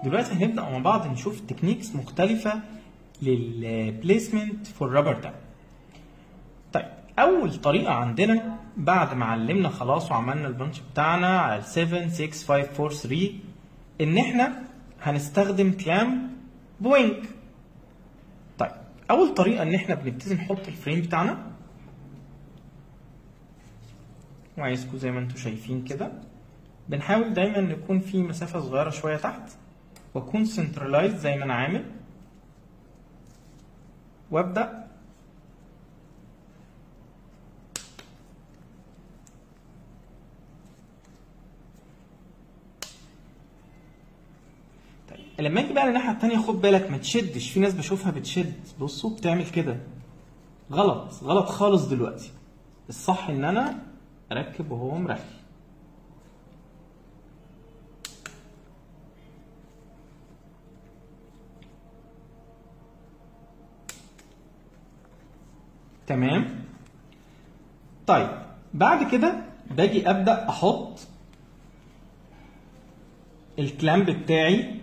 دلوقتي هنبدأ مع بعض نشوف تكنيكس مختلفة للبليسمنت فور رابر دام طيب أول طريقة عندنا بعد ما علمنا خلاص وعملنا البنش بتاعنا على 7 6 5 4 3 إن إحنا هنستخدم كلام بوينج طيب أول طريقة إن إحنا بنبتدي نحط الفريم بتاعنا وعايزكم زي ما انتم شايفين كده بنحاول دايما نكون في مسافة صغيرة شوية تحت واكون سنترلايز زي ما انا عامل وابدأ طيب لما اجي بقى الناحية التانية خد بالك ما تشدش في ناس بشوفها بتشد بصوا بتعمل كده غلط غلط خالص دلوقتي الصح ان انا اركب وهو مرخي تمام طيب بعد كده باجي ابدا احط الكلامب بتاعي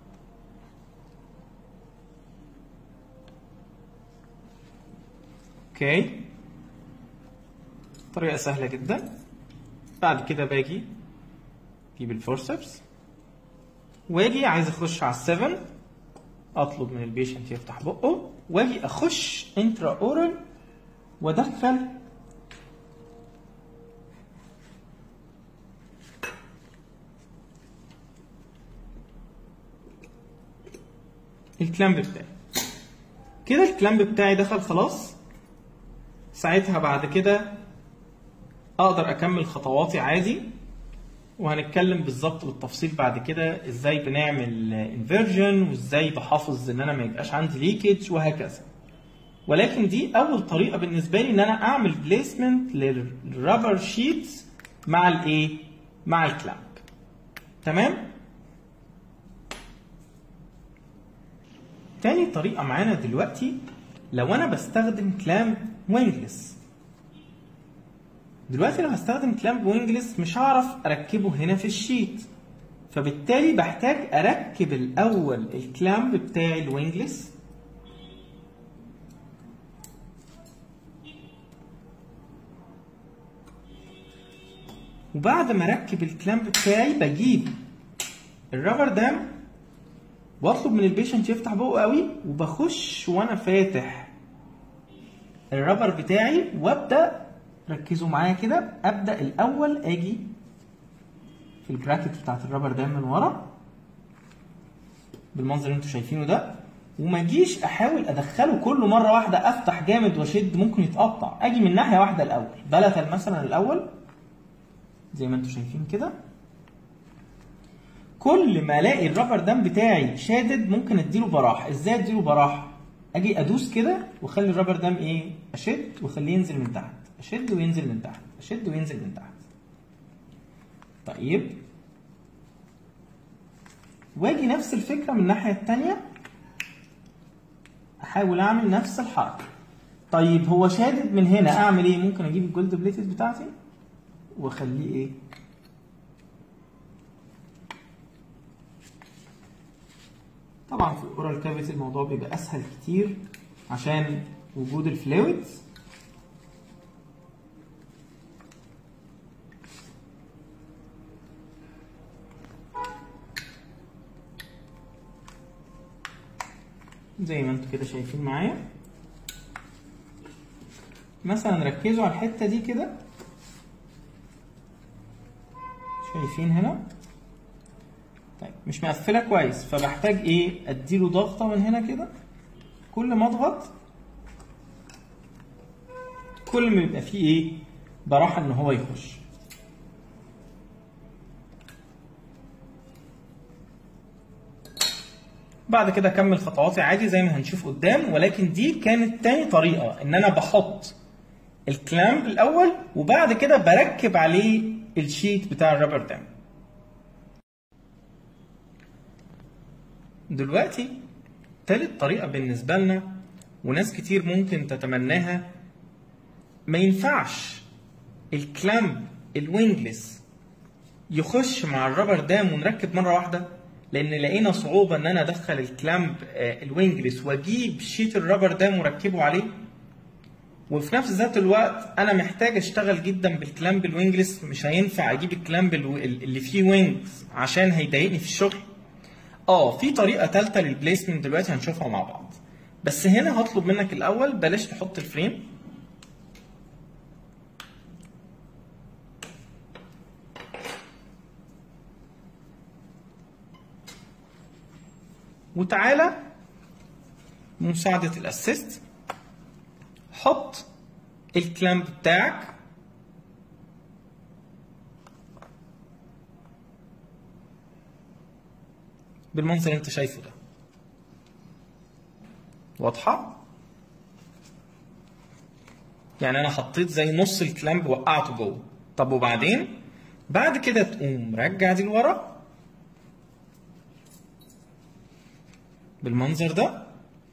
اوكي طريقه سهله جدا بعد كده باجي اجيب الفورسبس واجي عايز اخش على السفن اطلب من البيشنت يفتح بقه واجي اخش انترا اورال وادخل الكلامب بتاعي كده الكلامب بتاعي دخل خلاص ساعتها بعد كده اقدر اكمل خطواتي عادي وهنتكلم بالظبط بالتفصيل بعد كده ازاي بنعمل انفيرجن وازاي بحافظ ان انا ما يبقاش عندي ليكج وهكذا ولكن دي اول طريقه بالنسبه لي ان انا اعمل بليسمنت للرابر شيتس مع الايه مع الكلامب تمام تاني طريقه معانا دلوقتي لو انا بستخدم كلامب وينجلس دلوقتي لو هستخدم كلامب وينجلس مش هعرف اركبه هنا في الشيت فبالتالي بحتاج اركب الاول الكلامب بتاعي الوينجلس وبعد ما اركب الكلامب بتاعي بجيب الرابر دام واطلب من البيشنت يفتح بقه قوي وبخش وانا فاتح الرابر بتاعي وابدا ركزوا معايا كده ابدا الاول اجي في البراكت بتاعت الرابر دام من ورا بالمنظر اللي انتوا شايفينه ده وما اجيش احاول ادخله كله مره واحده افتح جامد واشد ممكن يتقطع اجي من ناحيه واحده الاول بلتل مثلا الاول زي ما انتم شايفين كده كل ما الاقي الرابر دام بتاعي شادد ممكن اديله براح ازاي اديله براح اجي ادوس كده واخلي الرابر دام ايه اشد واخليه ينزل من تحت اشد وينزل من تحت اشد وينزل من تحت طيب واجي نفس الفكره من الناحيه الثانيه احاول اعمل نفس الحركه طيب هو شادد من هنا اعمل ايه ممكن اجيب الجولد بليتد بتاعتي واخليه ايه طبعا في الاورال كافيتي الموضوع بيبقى اسهل كتير عشان وجود الفلويدز زي ما انتوا كده شايفين معايا مثلا ركزوا على الحته دي كده شايفين هنا طيب مش مقفله كويس فبحتاج ايه اديله ضغطه من هنا كده كل ما اضغط كل ما يبقى فيه ايه براحه ان هو يخش بعد كده اكمل خطواتي عادي زي ما هنشوف قدام ولكن دي كانت تاني طريقه ان انا بحط الكلامب الاول وبعد كده بركب عليه الشيت بتاع الرابر دام دلوقتي تالت طريقة بالنسبة لنا وناس كتير ممكن تتمناها ما ينفعش الكلامب الوينجلس يخش مع الرابر دام ونركب مرة واحدة لان لقينا صعوبه ان انا ادخل الكلامب آه، الوينجلس واجيب شيت الرابر ده مركبه عليه وفي نفس ذات الوقت انا محتاج اشتغل جدا بالكلامب الوينجلس مش هينفع اجيب الكلامب الو- اللي فيه وينجز عشان هيضايقني في الشغل اه في طريقه ثالثه للبليسمنت دلوقتي هنشوفها مع بعض بس هنا هطلب منك الاول بلاش تحط الفريم وتعالى بمساعدة الاسيست حط الكلامب بتاعك بالمنظر اللي انت شايفه ده واضحة؟ يعني انا حطيت زي نص الكلامب وقعته جوه طب وبعدين بعد كده تقوم مرجع دي لورا بالمنظر ده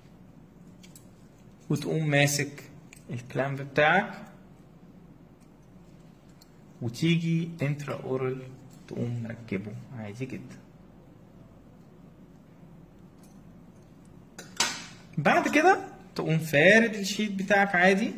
وتقوم ماسك الكلامب بتاعك وتيجي انترا اورال تقوم مركبه عادي جدا بعد كده تقوم فارد الشيت بتاعك عادي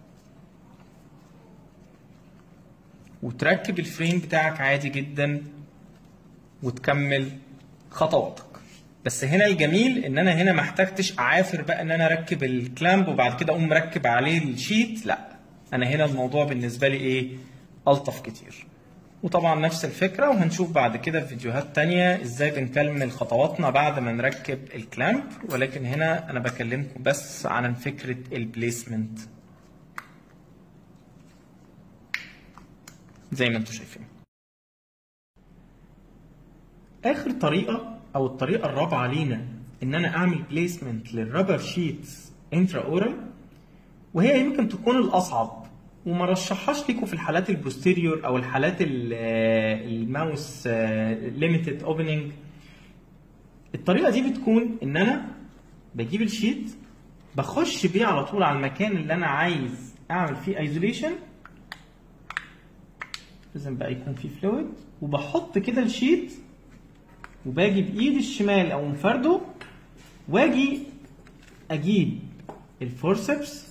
وتركب الفريم بتاعك عادي جدا وتكمل خطواتك بس هنا الجميل ان انا هنا ما احتاجتش اعافر بقى ان انا اركب الكلامب وبعد كده اقوم مركب عليه الشيت لا انا هنا الموضوع بالنسبه لي ايه الطف كتير وطبعا نفس الفكره وهنشوف بعد كده في فيديوهات تانية ازاي بنكمل خطواتنا بعد ما نركب الكلامب ولكن هنا انا بكلمكم بس عن فكره البليسمنت زي ما انتم شايفين اخر طريقه او الطريقه الرابعه لينا ان انا اعمل بليسمنت للرابر شيتس انترا اورال وهي يمكن تكون الاصعب وما رشحهاش ليكم في الحالات البوستيريور او الحالات ال- آه، الماوس ليميتد اوبننج الطريقه دي بتكون ان انا بجيب الشيت بخش بيه على طول على المكان اللي انا عايز اعمل فيه ايزوليشن لازم بقى يكون فيه فلويد وبحط كده الشيت وباجي بايدي الشمال او مفرده واجي اجيب الفورسبس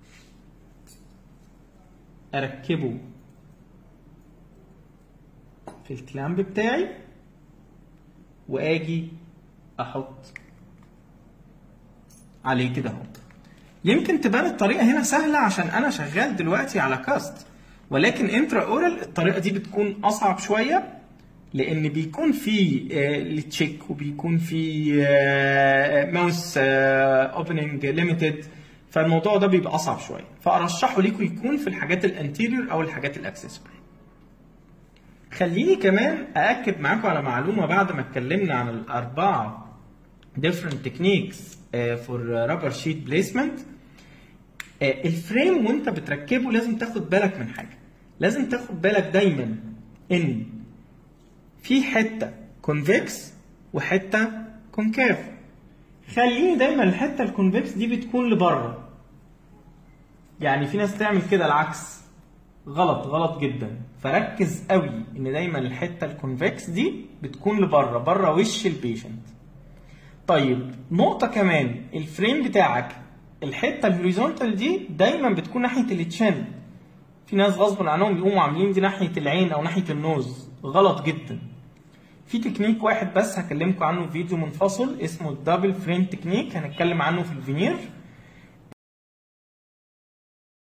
اركبه في الكلامب بتاعي واجي احط عليه كده اهو يمكن تبان الطريقه هنا سهله عشان انا شغال دلوقتي على كاست ولكن انترا اورال الطريقه دي بتكون اصعب شويه لان بيكون في التشيك وبيكون في ماوس اوبننج ليميتد فالموضوع ده بيبقى اصعب شويه فارشحه ليكم يكون في الحاجات الانتيريور او الحاجات الاكسسبل خليني كمان أأكد معاكم على معلومة بعد ما اتكلمنا عن الأربعة different techniques uh, for rubber sheet placement uh, الفريم وانت بتركبه لازم تاخد بالك من حاجة لازم تاخد بالك دايما ان في حتة كونفكس وحتة كونكاف خليني دايما الحتة الكونفكس دي بتكون لبره يعني في ناس تعمل كده العكس غلط غلط جدا فركز قوي ان دايما الحته الكونفكس دي بتكون لبره بره وش البيشنت طيب نقطه كمان الفريم بتاعك الحته الهوريزونتال دي دايما بتكون ناحيه التشن في ناس غصب عنهم بيقوموا عاملين دي ناحيه العين او ناحيه النوز غلط جدا في تكنيك واحد بس هكلمكم عنه في فيديو منفصل اسمه الدبل فريم تكنيك هنتكلم عنه في الفينير